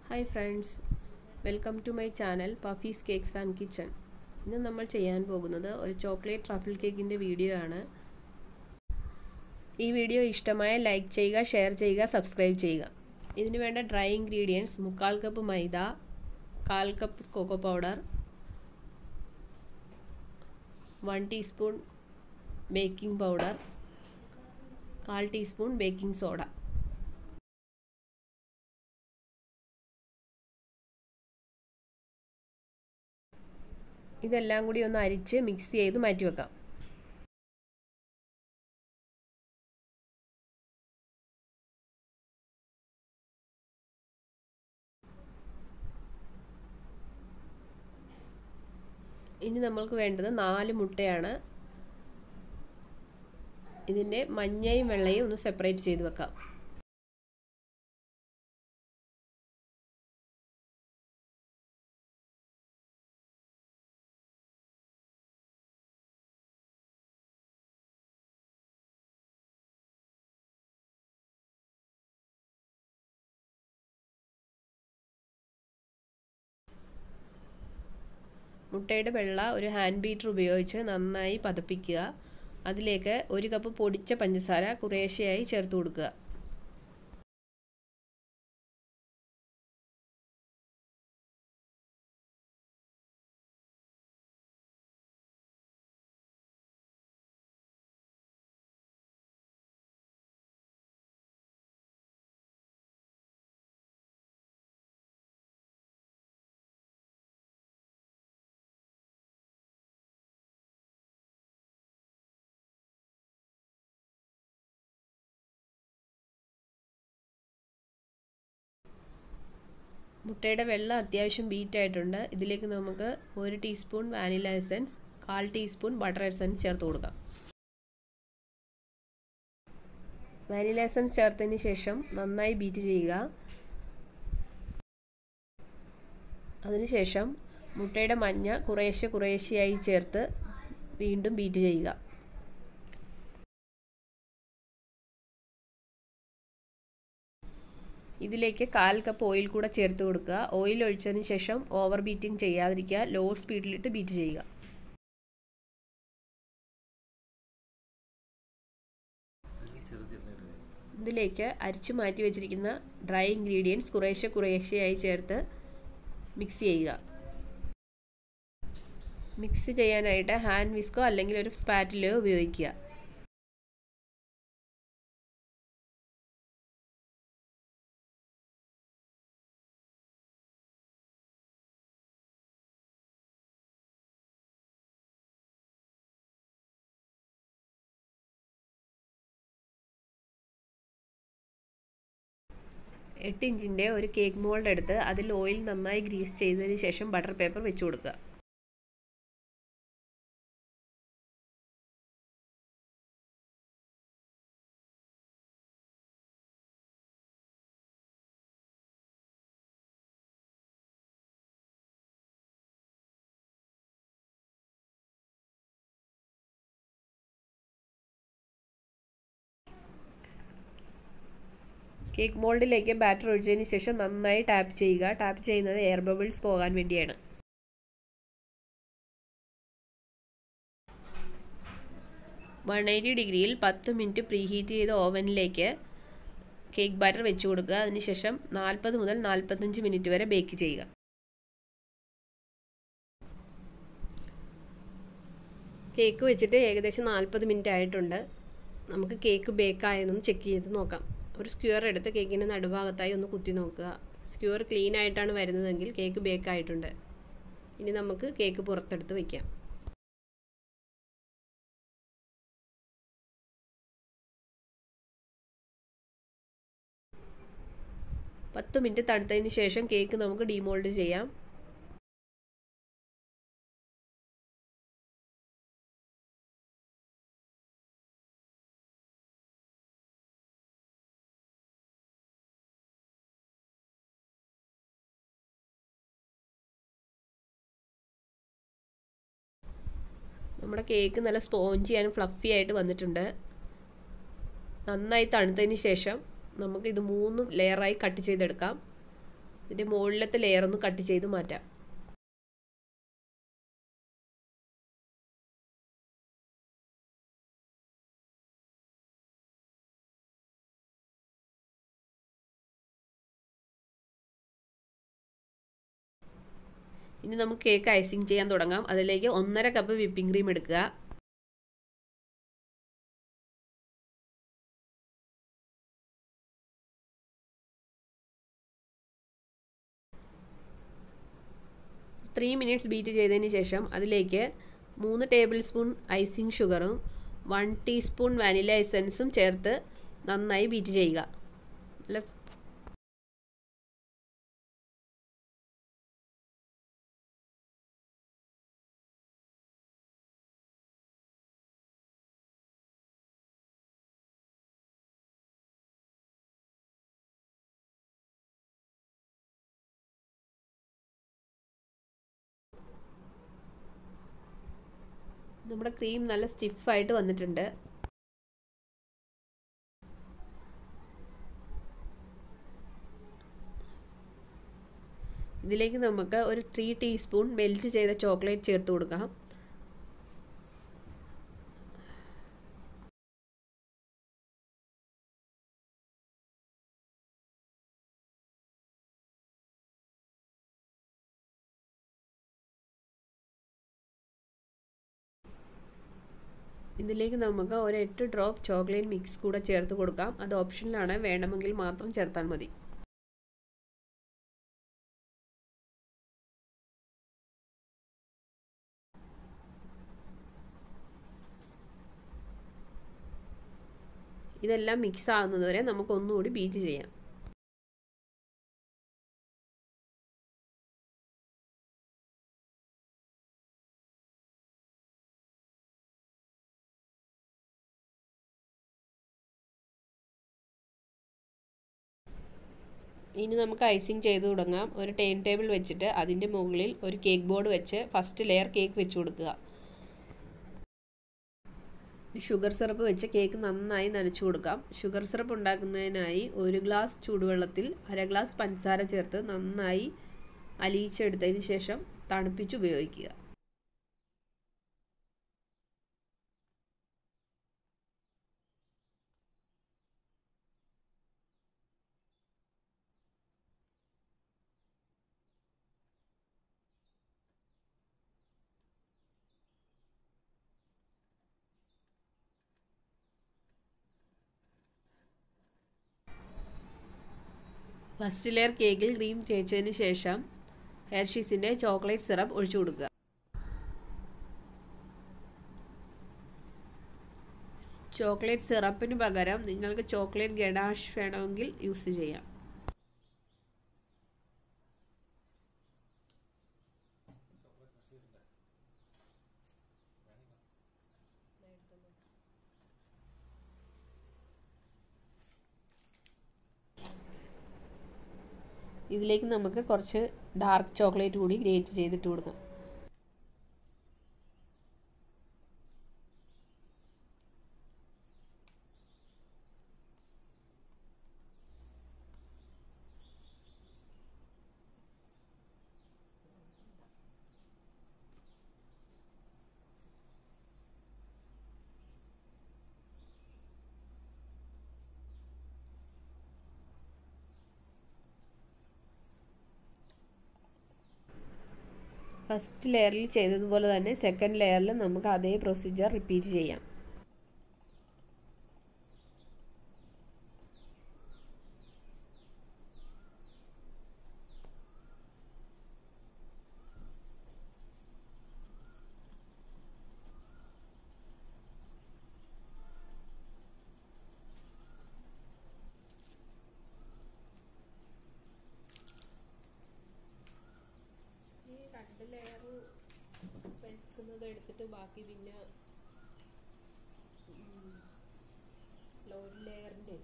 hi friends welcome to my channel Puffy's cakes and kitchen ഇന്ന് നമ്മൾ ചെയ്യാൻ പോകുന്നത് ഒരു ചോക്ലേറ്റ് ട്രഫിൾ കേക്കിൻ്റെ വീഡിയോ ആണ് ഈ വീഡിയോ ഇഷ്ടമായ ലൈക്ക് ചെയ്യുക ഷെയർ ചെയ്യുക സബ്സ്ക്രൈബ് ചെയ്യുക ഇതിന് വേണ്ട ഡ്രൈ ഇൻഗ്രീഡിയൻസ് മുക്കാൽ കപ്പ് മൈദ കാൽ cup cocoa powder one teaspoon baking powder കാൽ ടീസ്പൂൺ ബേക്കിംഗ് സോഡ ഇതെല്ലാം കൂടി ഒന്ന് അരിച്ച് മിക്സ് ചെയ്ത് മാറ്റി വെക്കാം ഇനി നമ്മൾക്ക് വേണ്ടത് നാല് മുട്ടയാണ് ഇതിൻ്റെ മഞ്ഞയും വെള്ളയും ഒന്ന് സെപ്പറേറ്റ് ചെയ്ത് വെക്കാം മുട്ടയുടെ വെള്ള ഒരു ഹാൻഡ് ബീറ്റർ ഉപയോഗിച്ച് നന്നായി പതപ്പിക്കുക അതിലേക്ക് ഒരു കപ്പ് പൊടിച്ച പഞ്ചസാര കുറേശ്ശെയായി ചേർത്ത് കൊടുക്കുക മുട്ടയുടെ വെള്ളം അത്യാവശ്യം ബീറ്റ് ആയിട്ടുണ്ട് ഇതിലേക്ക് നമുക്ക് ഒരു ടീസ്പൂൺ വാനില എസൻസ് കാൽ ടീസ്പൂൺ ബട്ടർ എസൻസ് ചേർത്ത് കൊടുക്കാം വാനില എസൻസ് ചേർത്തതിന് ശേഷം നന്നായി ബീറ്റ് ചെയ്യുക അതിനുശേഷം മുട്ടയുടെ മഞ്ഞ കുറേശ്ശെ കുറേശ്ശെയായി ചേർത്ത് വീണ്ടും ബീറ്റ് ചെയ്യുക ഇതിലേക്ക് കാൽ കപ്പ് ഓയിൽ കൂടെ ചേർത്ത് കൊടുക്കുക ഓയിൽ ഒഴിച്ചതിന് ശേഷം ഓവർ ബീറ്റിംഗ് ചെയ്യാതിരിക്കുക ലോ സ്പീഡിലിട്ട് ബീറ്റ് ചെയ്യുക ഇതിലേക്ക് അരിച്ചു മാറ്റി വെച്ചിരിക്കുന്ന ഡ്രൈ ഇൻഗ്രീഡിയൻസ് കുറേശ്ശെ കുറേശ്ശെയായി ചേർത്ത് മിക്സ് ചെയ്യുക മിക്സ് ചെയ്യാനായിട്ട് ഹാൻഡ് വിസ്കോ അല്ലെങ്കിൽ ഒരു സ്പാറ്റിലോ ഉപയോഗിക്കുക എട്ട് ഇഞ്ചിൻ്റെ ഒരു കേക്ക് മോൾഡ് എടുത്ത് അതിൽ ഓയിൽ നന്നായി ഗ്രീസ് ചെയ്തതിന് ശേഷം ബട്ടർ പേപ്പർ വെച്ച് കൊടുക്കുക കേക്ക് മോൾഡിലേക്ക് ബാറ്റർ ഒഴിച്ചതിന് ശേഷം നന്നായി ടാപ്പ് ചെയ്യുക ടാപ്പ് ചെയ്യുന്നത് എയർ ബബിൾസ് പോകാൻ വേണ്ടിയാണ് വൺ എയ്റ്റി ഡിഗ്രിയിൽ പത്ത് മിനിറ്റ് പ്രീ ഹീറ്റ് ചെയ്ത ഓവനിലേക്ക് കേക്ക് ബാറ്റർ വെച്ച് കൊടുക്കുക അതിനുശേഷം നാൽപ്പത് മുതൽ നാൽപ്പത്തഞ്ച് മിനിറ്റ് വരെ ബേക്ക് ചെയ്യുക കേക്ക് വെച്ചിട്ട് ഏകദേശം നാൽപ്പത് മിനിറ്റ് ആയിട്ടുണ്ട് നമുക്ക് കേക്ക് ബേക്കായെന്നൊന്ന് ചെക്ക് ചെയ്ത് നോക്കാം ഒരു സ്ക്യൂർ എടുത്ത് കേക്കിൻ്റെ നടുഭാഗത്തായി ഒന്ന് കുത്തി നോക്കുക സ്ക്യൂർ ക്ലീൻ ആയിട്ടാണ് വരുന്നതെങ്കിൽ കേക്ക് ബേക്ക് ആയിട്ടുണ്ട് ഇനി നമുക്ക് കേക്ക് പുറത്തെടുത്ത് വയ്ക്കാം പത്ത് മിനിറ്റ് തണുത്തതിന് ശേഷം കേക്ക് നമുക്ക് ഡീമോൾഡ് ചെയ്യാം നമ്മുടെ കേക്ക് നല്ല സ്പോഞ്ചി ആൻഡ് ഫ്ലഫി ആയിട്ട് വന്നിട്ടുണ്ട് നന്നായി തണുത്തതിന് ശേഷം നമുക്ക് ഇത് മൂന്ന് ലെയറായി കട്ട് ചെയ്തെടുക്കാം ഇതിൻ്റെ മുകളിലത്തെ ലെയർ ഒന്ന് കട്ട് ചെയ്ത് മാറ്റാം ഇനി നമുക്ക് കേക്ക് ഐസിങ് ചെയ്യാൻ തുടങ്ങാം അതിലേക്ക് ഒന്നര കപ്പ് വിപ്പിംഗ് ക്രീം എടുക്കുക ത്രീ മിനിറ്റ്സ് ബീറ്റ് ചെയ്തതിന് ശേഷം അതിലേക്ക് മൂന്ന് ടേബിൾ സ്പൂൺ ഐസിങ് ഷുഗറും വൺ ടീസ്പൂൺ വാനില എസൻസും ചേർത്ത് നന്നായി ബീറ്റ് ചെയ്യുക നല്ല നമ്മുടെ ക്രീം നല്ല സ്റ്റിഫായിട്ട് വന്നിട്ടുണ്ട് ഇതിലേക്ക് നമുക്ക് ഒരു ത്രീ ടീസ്പൂൺ മെൽറ്റ് ചെയ്ത ചോക്ലേറ്റ് ചേർത്ത് കൊടുക്കാം ഇതിലേക്ക് നമുക്ക് ഒരു എട്ട് ഡ്രോപ്പ് ചോക്ലേറ്റ് മിക്സ് കൂടെ ചേർത്ത് കൊടുക്കാം അത് ഓപ്ഷനിലാണ് വേണമെങ്കിൽ മാത്രം ചേർത്താൽ മതി ഇതെല്ലാം മിക്സ് ആകുന്നത് വരെ നമുക്ക് ഒന്നുകൂടി ബീറ്റ് ചെയ്യാം ഇനി നമുക്ക് ഐസിങ് ചെയ്ത് തുടങ്ങാം ഒരു ടേൺ ടേബിൾ വെച്ചിട്ട് അതിൻ്റെ മുകളിൽ ഒരു കേക്ക് ബോർഡ് വെച്ച് ഫസ്റ്റ് ലെയർ കേക്ക് വെച്ച് കൊടുക്കുക ഷുഗർ സിറപ്പ് വെച്ച് കേക്ക് നന്നായി നനച്ചു കൊടുക്കാം ഷുഗർ സിറപ്പ് ഉണ്ടാക്കുന്നതിനായി ഒരു ഗ്ലാസ് ചൂടുവെള്ളത്തിൽ അര ഗ്ലാസ് പഞ്ചസാര ചേർത്ത് നന്നായി അലിയിച്ചെടുത്തതിന് ശേഷം തണുപ്പിച്ച് ഉപയോഗിക്കുക ഫസ്റ്റ് ലെയർ കേക്കിൽ ക്രീം തേച്ചതിന് ശേഷം ഹെർഷീസിൻ്റെ ചോക്ലേറ്റ് സിറപ്പ് ഒഴിച്ചു കൊടുക്കുക ചോക്ലേറ്റ് സിറപ്പിന് പകരം നിങ്ങൾക്ക് ചോക്ലേറ്റ് ഗഡാഷ് വേണമെങ്കിൽ യൂസ് ചെയ്യാം ഇതിലേക്ക് നമുക്ക് കുറച്ച് ഡാർക്ക് ചോക്ലേറ്റ് കൂടി ഗ്രേറ്റ് ചെയ്തിട്ട് കൊടുക്കാം ഫസ്റ്റ് ലെയറിൽ ചെയ്തതുപോലെ തന്നെ സെക്കൻഡ് ലെയറിൽ നമുക്ക് അതേ പ്രൊസീജിയർ റിപ്പീറ്റ് ചെയ്യാം ഈ രണ്ട് ലെയർ വെക്കുന്നത് എടുത്തിട്ട് ബാക്കി പിന്നെ ഒരു ലെയറിൻ്റെ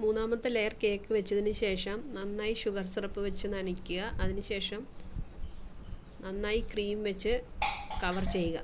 മൂന്നാമത്തെ ലെയർ കേക്ക് വെച്ചതിന് ശേഷം നന്നായി ഷുഗർ സിറപ്പ് വെച്ച് നനയ്ക്കുക അതിനുശേഷം നന്നായി ക്രീം വെച്ച് കവർ ചെയ്യുക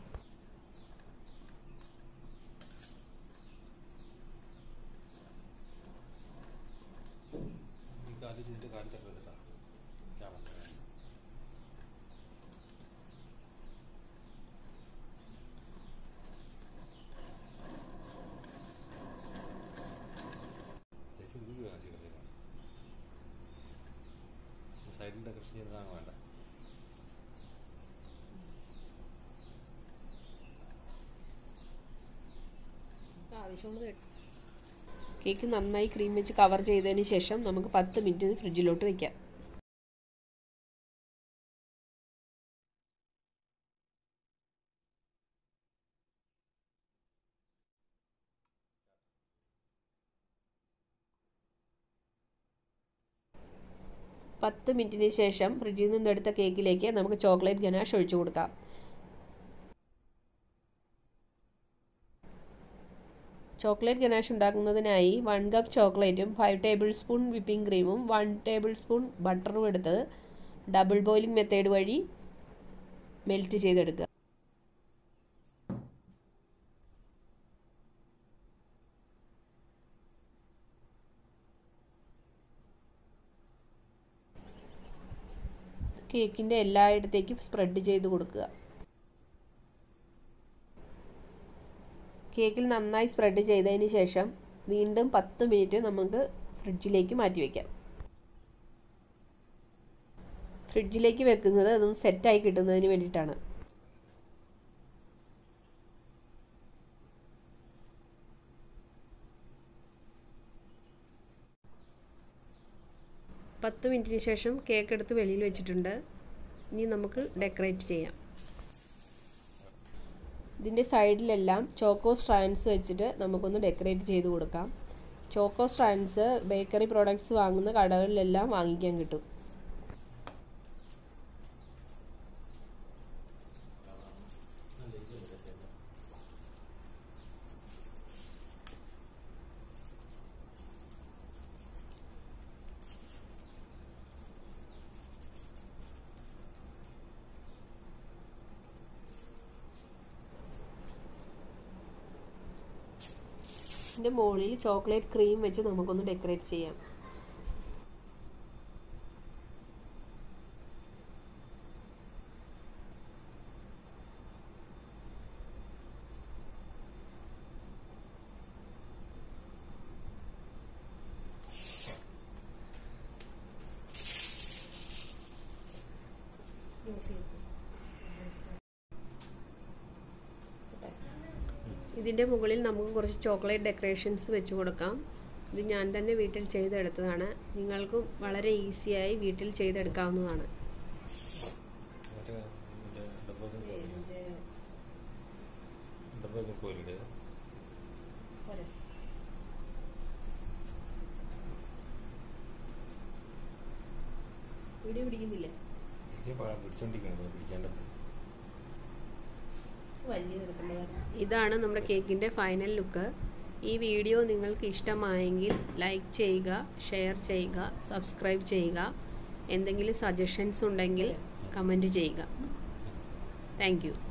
ഈ കാല് ചെയ്തിട്ട് കാല് തട്ടരുതട്ടാ ക്യാമറ ചേച്ചി ഉരുളി കാണിച്ചു കളിക്കണം സൈഡിൽ ഡെക്കറേഷൻ ചെയ്തതാണ് വേണ്ട ആവശ്യമുള്ളത് കേക്ക് നന്നായി ക്രീം വെച്ച് കവർ ചെയ്തതിന് ശേഷം നമുക്ക് പത്ത് മിനിറ്റ് ഫ്രിഡ്ജിലോട്ട് വെക്കാം പത്ത് മിനിറ്റിന് ശേഷം ഫ്രിഡ്ജിൽ നിന്നെടുത്ത കേക്കിലേക്ക് നമുക്ക് ചോക്ലേറ്റ് ഗനാഷ് ഒഴിച്ചു കൊടുക്കാം ചോക്ലേറ്റ് ഗനാഷ് ഉണ്ടാക്കുന്നതിനായി വൺ കപ്പ് ചോക്ലേറ്റും ഫൈവ് ടേബിൾ സ്പൂൺ വിപ്പിംഗ് ക്രീമും വൺ ടേബിൾ സ്പൂൺ ബട്ടറും എടുത്ത് ഡബിൾ ബോയിലിംഗ് മെത്തേഡ് വഴി മെൽറ്റ് ചെയ്തെടുക്കുക കേക്കിൻ്റെ എല്ലായിടത്തേക്കും സ്പ്രെഡ് ചെയ്ത് കൊടുക്കുക കേക്കിൽ നന്നായി സ്പ്രെഡ് ചെയ്തതിന് ശേഷം വീണ്ടും പത്ത് മിനിറ്റ് നമുക്ക് ഫ്രിഡ്ജിലേക്ക് മാറ്റി വയ്ക്കാം ഫ്രിഡ്ജിലേക്ക് വെക്കുന്നത് അതൊന്ന് സെറ്റായി കിട്ടുന്നതിന് വേണ്ടിയിട്ടാണ് പത്ത് മിനിറ്റിന് ശേഷം കേക്ക് എടുത്ത് വെളിയിൽ വെച്ചിട്ടുണ്ട് ഇനി നമുക്ക് ഡെക്കറേറ്റ് ചെയ്യാം ഇതിൻ്റെ സൈഡിലെല്ലാം ചോക്കോ സ്ട്രാൻഡ്സ് വെച്ചിട്ട് നമുക്കൊന്ന് ഡെക്കറേറ്റ് ചെയ്ത് കൊടുക്കാം ചോക്കോ സ്ട്രാൻഡ്സ് ബേക്കറി പ്രോഡക്ട്സ് വാങ്ങുന്ന കടകളിലെല്ലാം വാങ്ങിക്കാൻ കിട്ടും ഇതിൻ്റെ മുകളിൽ ചോക്ലേറ്റ് ക്രീം വെച്ച് നമുക്കൊന്ന് ഡെക്കറേറ്റ് ചെയ്യാം ഇതിൻ്റെ മുകളിൽ നമുക്ക് കുറച്ച് ചോക്ലേറ്റ് ഡെക്കറേഷൻസ് വെച്ച് കൊടുക്കാം ഇത് ഞാൻ തന്നെ വീട്ടിൽ ചെയ്തെടുത്തതാണ് നിങ്ങൾക്കും വളരെ ഈസിയായി വീട്ടിൽ ചെയ്തെടുക്കാവുന്നതാണ് മറ്റേ മറ്റേ ഡബ്ബൊക്കെ ഡബ്ബൊക്കെ കോലിട്ട് വീഡിയോ പിടിക്കുന്നില്ലേ എനിക്ക് പിടിച്ചോണ്ടിരിക്കണം പിടിക്കേണ്ടത് ഇതാണ് നമ്മുടെ കേക്കിൻ്റെ ഫൈനൽ ലുക്ക് ഈ വീഡിയോ നിങ്ങൾക്ക് ഇഷ്ടമായെങ്കിൽ ലൈക്ക് ചെയ്യുക ഷെയർ ചെയ്യുക സബ്സ്ക്രൈബ് ചെയ്യുക എന്തെങ്കിലും സജഷൻസ് ഉണ്ടെങ്കിൽ കമൻറ്റ് ചെയ്യുക താങ്ക്